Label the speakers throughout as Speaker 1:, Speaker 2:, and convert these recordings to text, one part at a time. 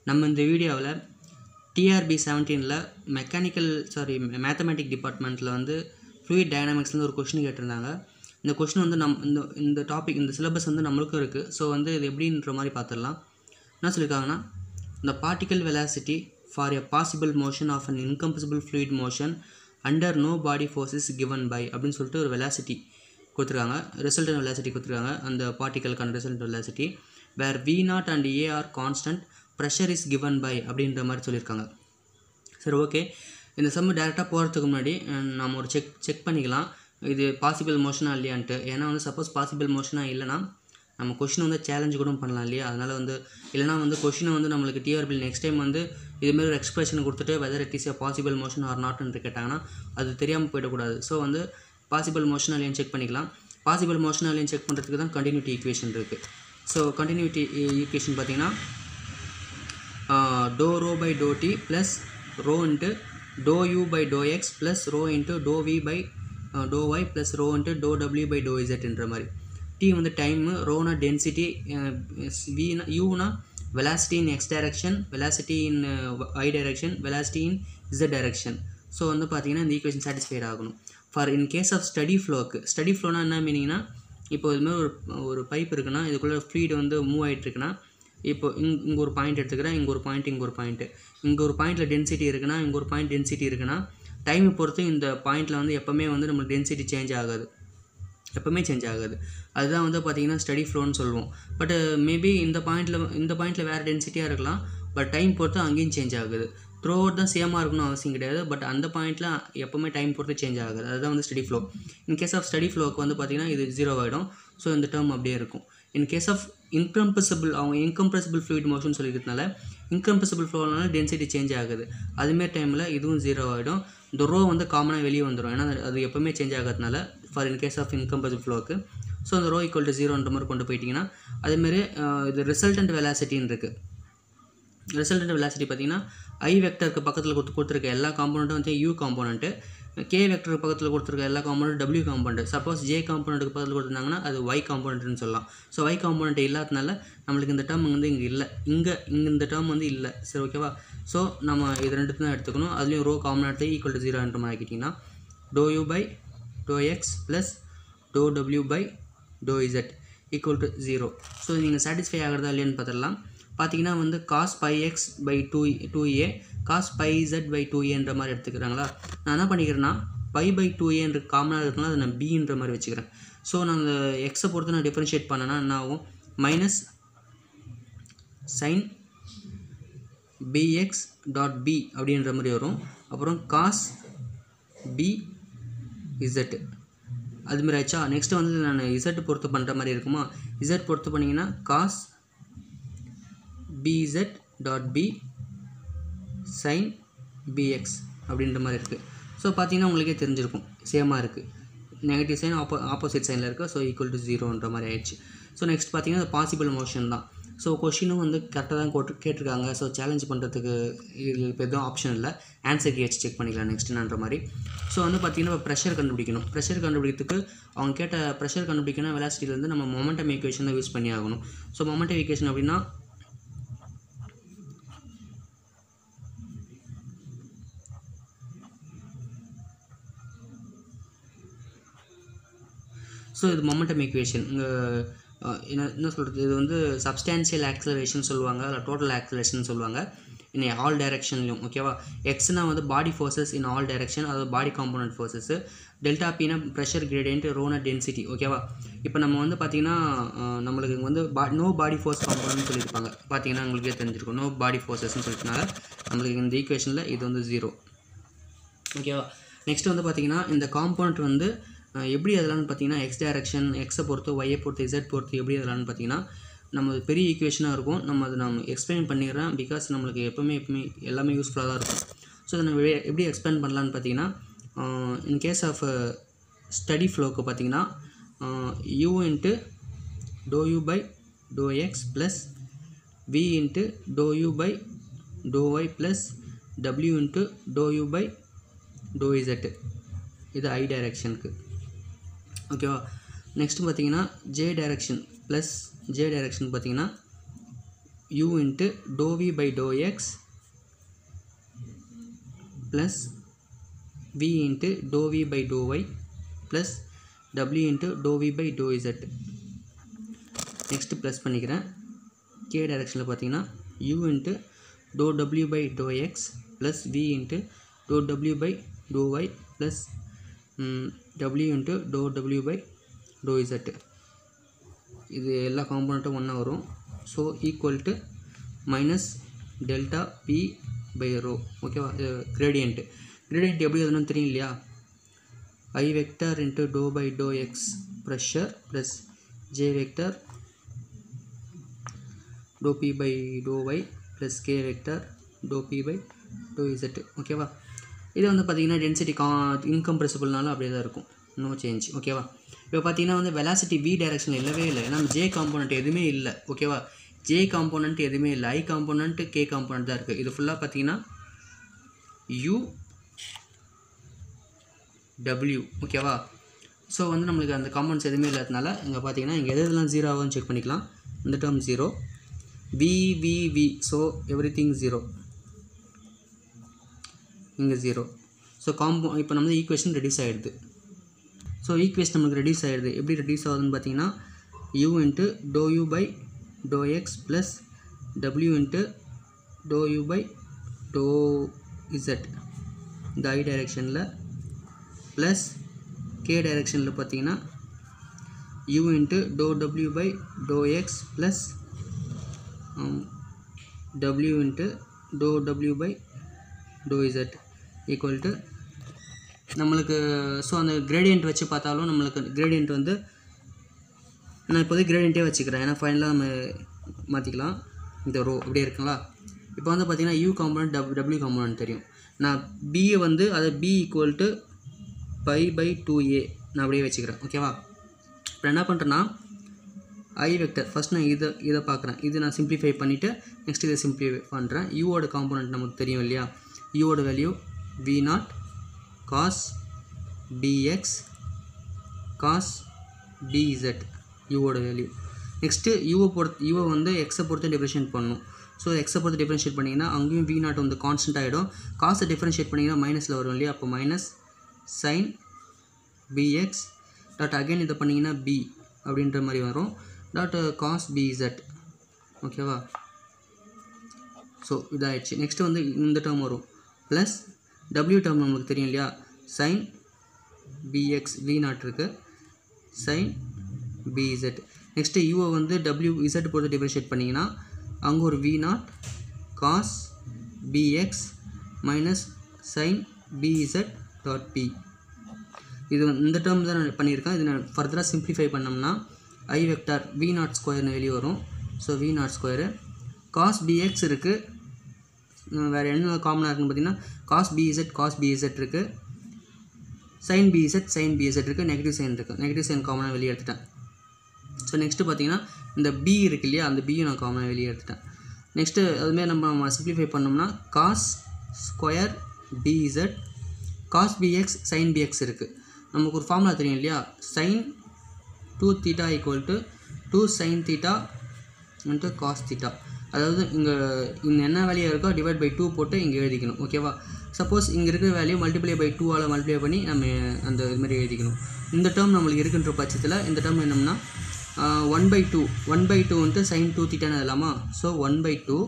Speaker 1: நம்ம இந்த வீடியோவில் டிஆர்பி செவன்டீனில் மெக்கானிக்கல் சாரி மேத்தமெட்டிக் டிபார்ட்மெண்ட்டில் வந்து ஃப்ளூயிட் டைனாமிக்ஸ்லேருந்து ஒரு கொஷின் கேட்டிருந்தாங்க இந்த கொஷின் வந்து நம் இந்த இந்த டாபிக் இந்த சிலபஸ் வந்து நம்மளுக்கும் இருக்குது ஸோ வந்து இது எப்படின்ற மாதிரி பார்த்துடலாம் என்ன சொல்லியிருக்காங்கன்னா the particle velocity for a possible motion of an incompressible fluid motion under no body force is given by அப்படின்னு சொல்லிட்டு ஒரு velocity கொடுத்துருக்காங்க ரிசல்டன் velocity கொடுத்துருக்காங்க அந்த பார்ட்டிக்கலுக்கான result velocity where v naught and a are constant pressure is given by அப்படின்ற மாதிரி சொல்லியிருக்காங்க சரி ஓகே இந்த சம்மு டேரெக்டாக போகிறதுக்கு முன்னாடி அஹ், நம்ம ஒரு செக் செக் பண்ணிக்கலாம் இது பாசிபிள் மோஷனா இல்லையான்ட்டு ஏன்னா வந்து சப்போஸ் பாசிபிள் மோஷனாக இல்லைன்னா நம்ம கொஷின் வந்து சேலஞ்ச் கூட பண்ணலாம் இல்லையா அதனால் வந்து இல்லைனா வந்து கொஷினை வந்து நம்மளுக்கு டிஆர்பில் நெக்ஸ்ட் டைம் வந்து இதுமாரி ஒரு எக்ஸ்பிரஷன் கொடுத்துட்டு whether it is a possible motion or நாட்னு கேட்டாங்கன்னா அது தெரியாமல் போயிடக்கூடாது ஸோ வந்து பாசிபிள் மோஷன் இல்லைன்னு செக் பண்ணிக்கலாம் பாசிபிள் மோஷன் இல்லைன்னு செக் பண்ணுறதுக்கு தான் கண்டினியூட்டி ஈக்குவேஷன் இருக்குது ஸோ கண்டினியூட்டி ஈக்குவேஷன் பார்த்தீங்கன்னா டோ ரோ பை டோ t plus rho into to you by to X plus rho into டோ v by to y plus rho into to W by டோ இசட்ன்ற மாதிரி டி வந்து டைமு ரோனா டென்சிட்டி வினா யூனா velocity in x direction velocity in y direction velocity in z direction so வந்து பார்த்தீங்கன்னா இந்த ஈக்குவேஷன் சாட்டிஸ்ஃபைட் ஆகணும் for in case of steady ஃப்ளோக்கு ஸ்டடி ஃப்ளோனா என்ன மீனிங்னா இப்போ இது மாதிரி ஒரு ஒரு பைப் இருக்குன்னா இதுக்குள்ளே ஃப்ளூயிட் வந்து மூவ் ஆகிட்டு இருக்குன்னா இப்போ இங் இங்கே ஒரு பாயிண்ட் எடுத்துக்கிறேன் இங்கே ஒரு பாயிண்ட் இங்கே ஒரு பாயிண்ட்டு இங்கே ஒரு பாயிண்ட்டில் டென்சிட்டி இருக்குன்னா இங்கே ஒரு பாயிண்ட் டென்சிட்டி இருக்குன்னா டைமை பொறுத்து இந்த பாயிண்ட்டில் வந்து எப்போவுமே வந்து நம்மளுக்கு டென்சிட்டி சேஞ்ச் ஆகாது எப்போவுமே சேஞ்ச் ஆகாது அதுதான் வந்து பார்த்தீங்கன்னா ஸ்டடி ஃப்ளோன்னு சொல்லுவோம் பட் மேபி இந்த பாயிண்ட்டில் இந்த பாயிண்ட்டில் வேறு டென்சிட்டியாக இருக்கலாம் பட் டைம் பொறுத்து அங்கேயும் சேஞ்ச் ஆகுது த்ரோ அவுட் தான் சேமாக இருக்கணும் அவசியம் கிடையாது பட் அந்த பாயிண்ட்டில் எப்போவுமே டைம் பொறுத்து சேஞ்ச் ஆகுது அதுதான் வந்து steady flow in case of steady ஃப்ளோக்கு வந்து பார்த்தீங்கன்னா இது ஜீரோ ஆகிடும் ஸோ இந்த டேர்ம் அப்படியே இருக்கும் இன் கேஸ் ஆஃப் இன்கம்ப்ரெசிபிள் அவங்க இன்கம்ப்ரெசிபிள் ஃப்ளூயிட் மோஷன் சொல்லிக்கிறதுனால இன்கம்ப்ரெசிபிள் ஃப்ளோனால டென்சிட்டி சேஞ்ச் ஆகுது அதுமாரி டைமில் இதுவும் ஜீரோ ஆகிடும் இந்த ரோ வந்து காமனாக வெளியே வந்துடும் ஏன்னா அது- அது எப்போவுமே சேஞ்ச் ஆகிறதுனால for in case of incompressible ஃப்ளோக்கு ஸோ அந்த ரோ ஈக்குவல் டு ஜீரோன்ற மாதிரி கொண்டு போயிட்டீங்கன்னா அதேமாரி அஹ், இது ரிசல்டன்ட் வெலாசிட்டின்னு இருக்குது ரிசல்டன்ட் வெலாசிட்டி பார்த்தீங்கன்னா ஐ வெக்டருக்கு பக்கத்தில் கொடுத்து கொடுத்துருக்க எல்லா காம்பனண்ட்டும் வந்து யூ காம்பனண்ட்டு கே வெக்டருக்கு பக்கத்தில் கொடுத்துருக்க எல்லா காம்பனண்ட் டபிள்யூ காம்பனண்ட் சப்போஸ் ஜே காம்பனண்ட்டுக்கு பக்கத்தில் கொடுத்துருந்தாங்கன்னா அது ஒய் காம்பனண்ட்னு சொல்லலாம் ஸோ ஒய் காம்பனண்ட் இல்லாதனால நம்மளுக்கு இந்த டேர்ம் வந்து இங்கே இல்லை இங்கே இங்கே இந்த டேர்ம் வந்து இல்லை சரி ஓகேவா ஸோ நம்ம இது ரெண்டு தான் எடுத்துக்கணும் அதுலேயும் ரோ காமன் எடுத்து ஈக்குவல் டு ஜீரோன்ற மாதிரி ஆக்கிட்டிங்கன்னா டோ you by to X plus டோ W by to Z equal to zero so நீங்கள் சாட்டிஸ்ஃபை ஆகிறதா இல்லையான்னு பார்த்துடலாம் பார்த்தீங்கன்னா வந்து cos pi x by two two a cos pi z by two ஏன்ற மாதிரி எடுத்துக்கிறாங்களா நான் என்ன பண்ணிக்கிறேன்னா பை பை டூ ஏன்ற காமனாக இருக்குன்னா அதை நான் பின்ற மாதிரி வச்சுக்கிறேன் ஸோ நான் அந்த எக்ஸை பொறுத்து நான் டிஃப்ரென்ஷியேட் பண்ணேன்னா என்ன ஆகும் minus sine px dot p அப்படின்ற மாதிரி வரும் அப்புறம் காஸ் பி இசட்டு அதுமாரி ஆச்சா நெக்ஸ்ட்டு வந்து நான் இசட் பொறுத்து பண்ணுற மாதிரி இருக்குமா இசட் பொறுத்து பண்ணிங்கன்னா cos pi z dot p sine pi x அப்படின்ற மாதிரி இருக்குது ஸோ பார்த்தீங்கன்னா உங்களுக்கே தெரிஞ்சிருக்கும் சேமாக இருக்குது நெகட்டிவ் சைன் ஆப்போ ஆப்போசிட் சைனில் இருக்குது ஸோ ஈக்குவல் டு ஜீரோன்ற மாதிரி ஆயிடுச்சு ஸோ நெக்ஸ்ட் பார்த்தீங்கன்னா பாசிபிள் மோஷன் தான் ஸோ கொஷினும் வந்து கரெக்டாக தான் போட்டு கேட்டிருக்காங்க ஸோ சேலஞ்ச் பண்ணுறதுக்கு இது இப்போ எதுவும் ஆப்ஷன் இல்லை ஆன்சர் கேட்ச் செக் பண்ணிக்கலாம் நெக்ஸ்ட்டுன்ற மாதிரி ஸோ வந்து பார்த்தீங்கன்னா ப்ரெஷர் கண்டுபிடிக்கணும் ப்ரெஷர் கண்டுபிடிக்கிறதுக்கு அவங்க கேட்ட ப்ரெஷர் கண்டுபிடிக்கணும் வெலாசிட்டிலேருந்து நம்ம மொமெண்டம் ஈக்குவேஷன் தான் யூஸ் பண்ணி ஆகணும் ஸோ மொமெண்டம் ஈக்குவேஷன் அப்படின்னா ஸோ இது மொமெண்டம் ஈக்குவேஷன் இங்கே என்ன என்ன சொல்கிறது இது வந்து சப்ஸ்டான்ஷியல் ஆக்சலரேஷன் சொல்லுவாங்க இல்லை டோட்டல் ஆக்சலரேஷன் சொல்லுவாங்க இன் ஆல் டைரக்ஷன்லையும் ஓகேவா எக்ஸ்னா வந்து body forces in all direction அதாவது பாடி காம்பனண்ட் ஃபோர்ஸஸ் டெல்டா பினா ப்ரெஷர் கிரேடியன்ட் ரோனா டென்சிட்டி ஓகேவா இப்போ நம்ம வந்து பார்த்திங்கன்னா அஹ், நம்மளுக்கு இங்க வந்து பா நோ பாடி ஃபோர்ஸ் காம்பனன்ட் சொல்லியிருப்பாங்க பார்த்தீங்கன்னா உங்களுக்கே தெரிஞ்சிருக்கும் நோ பாடி ஃபோர்ஸஸ்னு சொல்லிட்டனால நம்மளுக்கு இந்த ஈக்குவேஷனில் இது வந்து ஜீரோ ஓகேவா நெக்ஸ்ட் வந்து பார்த்தீங்கன்னா இந்த காம்பவுண்ட் வந்து அஹ், எப்படி எதலான்னு பார்த்தீங்கன்னா எக்ஸ் டைரக்ஷன் எக்ஸை பொறுத்து ஒய்யை பொறுத்து இசட் பொறுத்து எப்படி எதலான்னு பார்த்தீங்கன்னா நம்ம அது பெரிய ஈக்குவேஷனாக இருக்கும் நம்ம அதை நம்ம எக்ஸ்பிளைன் பண்ணிடுறேன் பிகாஸ் நம்மளுக்கு எப்போவுமே எப்பவுமே எல்லாமே யூஸ்ஃபுல்லாக தான் இருக்கும் ஸோ அதை நம்ம எப்படி- எப்படி எக்ஸ்பிளைன் பண்ணலான்னு பார்த்தீங்கன்னா இன் கேஸ் ஆஃப் ஸ்டடி ஃப்ளோக்கு பார்த்தீங்கன்னா you into to you by to X plus v into to you by to y plus W into to you by டோ இசட்டு இது ஐ டைரக்ஷனுக்கு ஓகேவா நெக்ஸ்ட் பார்த்தீங்கன்னா j direction plus j direction பார்த்தீங்கன்னா you into டோ v by to X plus v into டோ v by to y plus W into டோ v by to z next plus பண்ணிக்கிறேன் கே டைரெக்ஷனில் பார்த்தீங்கன்னா you into to W by to X plus v into to W by to y plus W into to W by to z இது எல்லா காம்பனண்ட்டும் ஒன்றா வரும் so equal to minus delta p by rho ஓகேவா gradient gradient எப்படி எதுன்னு தெரியும் இல்லையா ஐ வெக்டர் இன்ட்டு டோ by to x pressure plus j vector to p by to y plus k vector to p by to Z ஓகேவா இது வந்து பார்த்தீங்கன்னா டென்சிட்டி கா இன்கம்ப்ரெசிபிள்னாலும் அப்படியே தான் இருக்கும் நோ சேஞ்ச் ஓகேவா இப்போ பார்த்தீங்கன்னா வந்து வெலாசிட்டி வி டைரக்ஷனில் இல்லவே இல்லை ஏன்னா ஜே காம்போனண்ட் எதுவுமே இல்லை ஓகேவா ஜே காம்போனண்ட் எதுவுமே இல்லை ஐ காம்போனண்ட் கே காம்போனண்ட் தான் இருக்குது இது ஃபுல்லாக பார்த்தீங்கன்னா யூ டபிள்யூ ஓகேவா ஸோ வந்து நம்மளுக்கு அந்த காம்பவுண்ட்ஸ் எதுவுமே இல்லாததுனால இங்கே பார்த்தீங்கன்னா இங்கே எது எதெல்லாம் ஜீரோ ஆகும்னு செக் பண்ணிக்கலாம் இந்த term zero V V V so everything zero இங்கே ஜீரோ ஸோ காம்போ இப்போ நம்ம ஈக்குவேஷன் ரெடியூஸ் ஆகிடுது ஸோ ஈக்குவேஷன் நமக்கு ரெடியூஸ் ஆகிடுது எப்படி ரெடியூஸ் ஆகுதுன்னு பார்த்தீங்கன்னா you into to you by to X plus W into to you by to Z இந்த ஐ டைரெக்ஷனில் ப்ளஸ் கே டைரெக்ஷனில் பார்த்தீங்கன்னா you into to W by to X plus W into to W by to Z equal to நம்மளுக்கு so அந்த gradient வச்சு பார்த்தாலும் நம்மளுக்கு gradient வந்து நான் இப்போதைக்கு கிரேடியன்ட்டே வச்சுக்கிறேன் ஏன்னா ஃபைனலாக நம்ம மாற்றிக்கலாம் இந்த ரோ அப்படியே இருக்குங்களா இப்போ வந்து பார்த்தீங்கன்னா யூ காம்பனண்ட் டப் டபிள்யூ காம்பனண்ட் தெரியும் நான் பியை வந்து அதை b equal to pi by two a நான் அப்படியே வச்சுக்கிறேன் ஓகேவா இப்போ என்ன பண்ணுறேன்னா ஐ வெக்டர் ஃபஸ்ட் நான் இதை இதை பார்க்குறேன் இது நான் சிம்ப்ளிஃபை பண்ணிவிட்டு நெக்ஸ்ட் இதை சிம்ப்ளிஃபை பண்ணுறேன் யூவோட காம்பனண்ட் நமக்கு தெரியும் இல்லையா யூவோட value v naught cos b x cos d z யூவோட வேல்யூ நெக்ஸ்ட்டு யூவை பொறுத்து யூவை வந்து எக்ஸை பொறுத்து டிஃப்ரென்ஷியேட் பண்ணணும் ஸோ எக்ஸை பொறுத்து டிஃப்ரென்ஷியேட் பண்ணிங்கன்னா அங்கேயும் வி நாட் வந்து கான்ஸ்டன்ட் ஆகிடும் காசை டிஃப்ரென்ஷியேட் பண்ணிங்கன்னா மைனஸில் வரும் இல்லையா அப்போ minus sine px dot again இதை பண்ணிங்கன்னா பி அப்படின்ற மாதிரி வரும் டாட் காஸ் பிஇசட் ஓகேவா ஸோ இதாகிடுச்சு நெக்ஸ்ட்டு வந்து இந்த டேர்ம் வரும் ப்ளஸ் டபிள்யூ டேர்ம் நம்மளுக்கு தெரியும் இல்லையா சைன் பிஎக்ஸ் வி நாட் இருக்குது சைன் பிஇசட் நெக்ஸ்ட்டு யூவை வந்து டபிள்யூ இசட் பொறுத்து டிஃபரன்ஷியேட் பண்ணிங்கன்னா அங்கே ஒரு v naught cos b x minus sine b z dot b இது வந்து- இந்த டேர்ம் தான் நான் பண்ணியிருக்கேன் இது நான் ஃபர்தராக சிம்ப்ளிஃபை பண்ணோம்னா ஐ வெக்டார் வி நாட் ஸ்கொயர்னு வெளியே வரும் so v naught square cos b x இருக்குது வேறு என்ன காமனாக இருக்குன்னு பார்த்தீங்கன்னா காஸ் பிஇசட் காஸ் பிஇசட் இருக்குது சைன் பிஇசட் சைன் பிஇசட் இருக்குது நெகட்டிவ் சைன் இருக்குது நெகட்டிவ் சைன் காமனாக வெளியே எடுத்துட்டேன் ஸோ நெக்ஸ்ட்டு பார்த்தீங்கன்னா இந்த பி இருக்கு இல்லையா அந்த பியும் நான் காமனாக வெளியே எடுத்துட்டேன் நெக்ஸ்ட்டு அதுமாரி நம்ம சிம்ப்ளிஃபை பண்ணோம்னா cos square b z cos b x sine b x இருக்குது நமக்கு ஒரு ஃபார்முலா தெரியும் இல்லையா sine two theta equal to two sine theta into cos theta அதாவது இங்கே இந்த என்ன வேல்யூ இருக்கோ டிவைட் பை டூ போட்டு இங்கே எழுதிக்கணும் ஓகேவா சப்போஸ் இங்கே இருக்கிற வேல்யூ மல்டிப்ளை பை டூவால் மல்டிப்ளை பண்ணி நம்ம அந்த இது மாதிரி எழுதிக்கணும் இந்த டேர்ம் நம்மளுக்கு இருக்குன்ற பட்சத்தில் இந்த டேர்ம் என்னம்னா one by two one by two வந்துட்டு சைன் டூ தீட்டான்னு எழுதலாமா ஸோ ஒன் பை டூ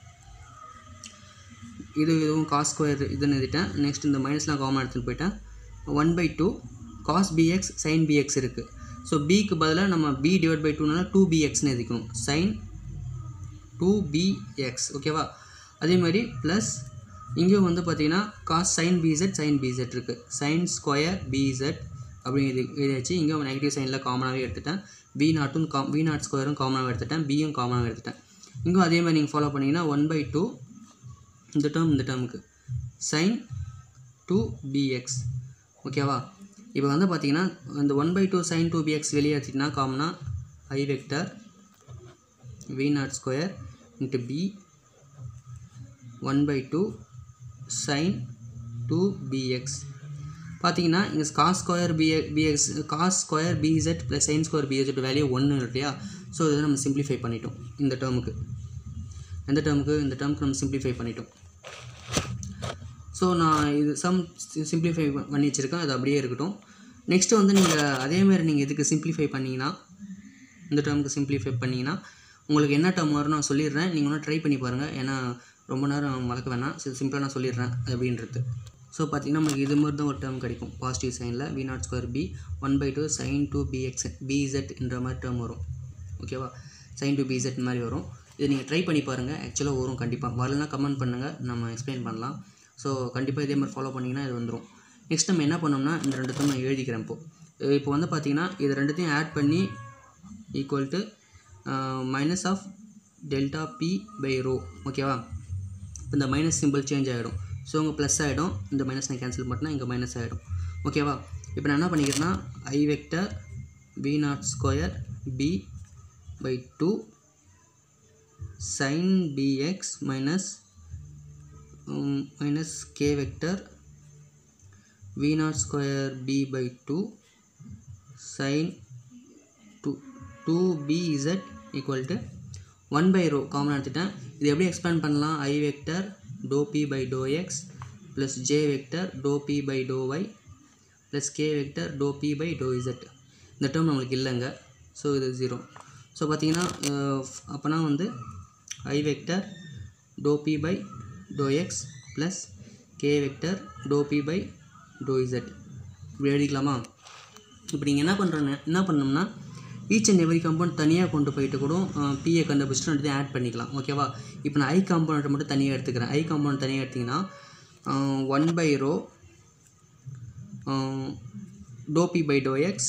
Speaker 1: இது இதுவும் காஸ் ஸ்கொயர் இதுன்னு எழுதிட்டேன் நெக்ஸ்ட் இந்த மைனஸ்லாம் காமன் எடுத்துகிட்டு போயிட்டேன் one by two cos b x sine b x இருக்குது ஸோ பிக்கு பதிலாக நம்ம பி டிவைட் பை டூனால டூ பிஎக்ஸ்னு எழுதிக்கணும் சைன் டூ பிஎக்ஸ் ஓகேவா அதே மாதிரி ப்ளஸ் இங்கேயும் வந்து பார்த்தீங்கன்னா cos sine b z sine b z இருக்குது சைன் ஸ்கொயர் பிசெட் அப்படின்னு இது எழுதியாச்சு இங்கே நெகட்டிவ் சைனில் காமனாகவே எடுத்துட்டேன் வி நாட்டும் காம் வி நாட் ஸ்கொயரும் காமனாக எடுத்துட்டேன் பியும் காமனாக எடுத்துட்டேன் இங்கும் அதே மாதிரி நீங்கள் ஃபாலோ பண்ணிங்கன்னா ஒன் பை டூ இந்த டேர்ம் இந்த டேர்முக்கு சைன் டூ பிஎக்ஸ் ஓகேவா இப்போ வந்து பார்த்தீங்கன்னா இந்த one by two sine two b x வெளியே எடுத்துட்டிங்கன்னா காமனாக i vector v naught square into b one by two sine two b x பார்த்தீங்கன்னா இங்கே cos square b b x cos square b z plus sine square பிஎஸ்ட் வேல்யூ ஒன்று இல்லையா ஸோ இதை நம்ம சிம்ப்ளிஃபை பண்ணிட்டோம் இந்த டேர்முக்கு எந்த டேர்முக்கு இந்த டேர்முக்கு நம்ம சிம்பிளிஃபை பண்ணிட்டோம் ஸோ நான் இது சம் சிம்பிளிஃபை பண்ணி வச்சுருக்கேன் அது அப்படியே இருக்கட்டும் நெக்ஸ்ட்டு வந்து நீங்கள் அதேமாதிரி நீங்கள் இதுக்கு சிம்பிளிஃபை பண்ணிங்கன்னா இந்த டேர்முக்கு சிம்பிளிஃபை பண்ணிங்கன்னா உங்களுக்கு என்ன டேர்ம் வரும் நான் சொல்லிடுறேன் நீங்கள் ஒன்றும் ட்ரை பண்ணி பாருங்கள் ஏன்னா ரொம்ப நேரம் வளர்க்க வேணாம் சிம்பிளாக நான் சொல்லிடுறேன் அது அப்படின்றது ஸோ பார்த்தீங்கன்னா நமக்கு இது மாதிரி தான் ஒரு டேர்ம் கிடைக்கும் பாசிட்டிவ் சைனில் v naught square b one by two sine two b x b z என்ற மாதிரி டேர்ம் வரும் ஓகேவா சைன் டூ பிஇசட் மாதிரி வரும் இது நீங்கள் ட்ரை பண்ணி பாருங்கள் ஆக்சுவலாக வரும் கண்டிப்பாக வரலன்னா கமெண்ட் பண்ணுங்கள் நம்ம எக்ஸ்பிளைன் பண்ணலாம் ஸோ கண்டிப்பாக இதே மாதிரி ஃபாலோ பண்ணிங்கன்னா இது வந்துடும் நெக்ஸ்ட் நம்ம என்ன பண்ணோம்னா இந்த ரெண்டுத்தையும் நான் எழுதிக்கிறேன் இப்போது இப்போ வந்து பார்த்தீங்கன்னா இது ரெண்டுத்தையும் ஆட் பண்ணி equal to minus of delta p by rho ஓகேவா இந்த மைனஸ் சிம்பிள் சேஞ்ச் ஆகிடும் ஸோ உங்கள் ப்ளஸ் ஆகிடும் இந்த மைனஸ் நான் கேன்சல் பண்ணால் இங்கே மைனஸ் ஆகிடும் ஓகேவா இப்போ நான் என்ன பண்ணிக்கிறேன்னா i vector b naught square b by two sin bx minus um, minus k vector v naught square b by 2 sin 2 2bz equal to 1 by rho common எடுத்துட்டேன் இது எப்படி எக்ஸ்பேண்ட் பண்ணலாம் i vector to p by to X plus j vector to p by to y plus k vector to p by to Z இந்த term நம்மளுக்கு இல்லைங்க so இது zero so பார்த்தீங்கன்னா அப்போனா வந்து i vector dou p by dou x plus k vector dou p by dou z இப்படி எழுதிக்கலாமா இப்போ நீங்கள் என்ன பண்ணுறேன்னு என்ன பண்ணோம்னா ஈச் அண்ட் எவரி காம்பவுண்ட் தனியாக கொண்டு போயிட்டு கூட பிஏ கண்டுபிடிச்சிட்டு ரெண்டு ஆட் பண்ணிக்கலாம் ஓகேவா இப்போ நான் ஐ காம்பவுண்ட் மட்டும் தனியாக எடுத்துக்கிறேன் ஐ காம்பவுண்ட் தனியாக எடுத்திங்கன்னா one by rho dow p by to x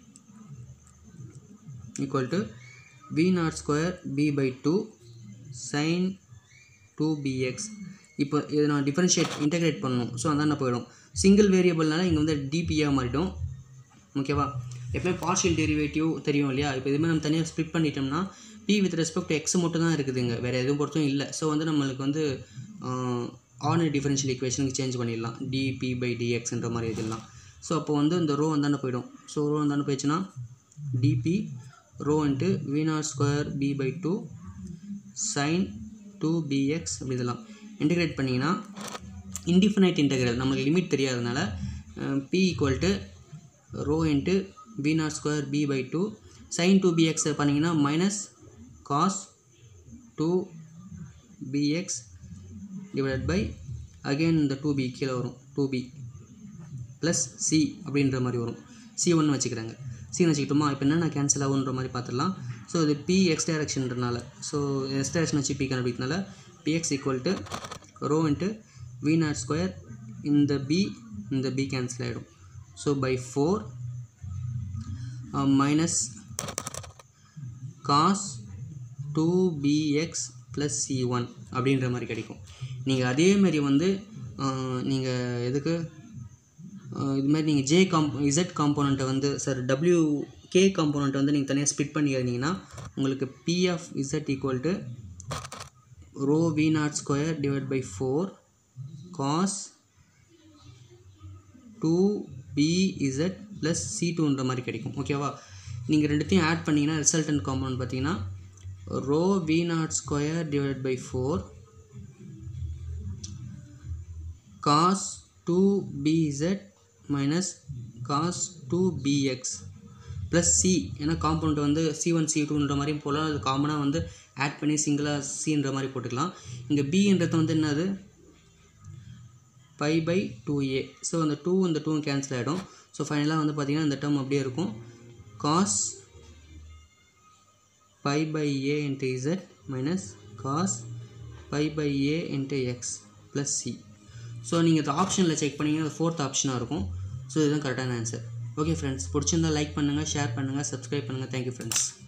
Speaker 1: equal to v naught square b by two sine two b x இப்போ இதை நான் டிஃபரன்ஷியேட் இன்டகிரேட் பண்ணணும் ஸோ அதான் போயிடும் சிங்கிள் வேரியபிள்னால இங்கே வந்து டிபியாக மாறிடும் ஓகேவா எப்பவுமே பார்ஷியல் டெரிவேட்டிவ் தெரியும் இல்லையா இப்போ இதுமாதிரி நம்ம தனியாக ஸ்ப்ளிட் பண்ணிட்டோம்னா p with respect to x மட்டும் தான் இருக்குதுங்க வேறு எதுவும் பொறுத்தும் இல்லை ஸோ வந்து நம்மளுக்கு வந்து ஆர்டினரி டிஃபரன்ஷியல் ஈக்குவேஷனுக்கு சேஞ்ச் பண்ணிடலாம் டிபி பை டிஎக்ஸ்ன்ற மாதிரி இதெல்லாம் ஸோ அப்போ வந்து இந்த ரோ வந்தாண்ட போயிடும் ஸோ ரோ வந்தாண்ட போயிடுச்சுன்னா d p rho into v naught square b by two sine two b x அப்படி இதெல்லாம் இன்டிகிரேட் பண்ணிங்கன்னா இன்டிஃபினைட் இன்டெகிரல் நம்மளுக்கு லிமிட் தெரியாதனால p equal to rho into b naught square b by two sine two b x பண்ணிங்கன்னா minus cos two b x divided by again இந்த two b கீழே வரும் two B plus C அப்படின்ற மாதிரி வரும் சி ஒன்று வச்சுக்கிறாங்க சின்னு வச்சுக்கிட்டோமா இப்போ என்னென்ன கேன்சல் ஆகுன்ற மாதிரி பார்த்துடலாம் ஸோ இது பி எக்ஸ் டைரக்ஷன்றனால ஸோ எக்ஸ் டைரக்ஷன் வச்சு பி கண்டுபிடிக்கிறதுனால p x equal to rho into v naught square இந்த பி இந்த பி கேன்சல் ஆகிடும் so by four minus cos two b x plus c one அப்படின்ற மாதிரி கிடைக்கும் நீங்கள் அதேமாரி வந்து நீங்கள் எதுக்கு இதுமாதிரி நீங்கள் ஜே காம்ப் இசட் காம்போனண்ட்டை வந்து சார் டபிள்யூ கே காம்போனண்ட் வந்து நீங்கள் தனியாக ஸ்ப்ளிட் பண்ணி எழுதிங்கன்னா உங்களுக்கு p of z equal to rho v naught square divide by four cos two b z plus c டூன்ற மாதிரி கிடைக்கும் ஓகேவா நீங்கள் ரெண்டுத்தையும் ஆட் பண்ணிங்கன்னா ரிசல்டன்ட் காம்பவுண்ட் பார்த்தீங்கன்னா rho v naught square divide by four cos two b z minus cos two b x plus c ஏன்னா compound வந்து சி ஒன் சி டூன்ற மாதிரி போல் அது காமனாக வந்து ஆட் பண்ணி சிங்கிளாக சின்ற மாதிரி போட்டுக்கலாம் இங்கே பின்றது வந்து என்னது pi by two a so அந்த டூ இந்த டூ கேன்சல் ஆகிடும் ஸோ ஃபைனலாக வந்து பார்த்திங்கன்னா இந்த டேர்ம் அப்படியே இருக்கும் cos pi by a into z minus cos pi by a into x plus c so நீங்கள் இந்த ஆப்ஷனில் செக் பண்ணிங்கன்னா அது ஃபோர்த் ஆப்ஷனாக இருக்கும் ஸோ இதுதான் கரெக்டான ஆன்சர் ஓகே ஃப்ரெண்ட்ஸ் பிடிச்சிருந்தா லைக் பண்ணுங்கள் ஷேர் பண்ணுங்கள் சப்ஸ்கிரைப் பண்ணுங்கள் தேங்க்யூ ஃப்ரெண்ட்ஸ்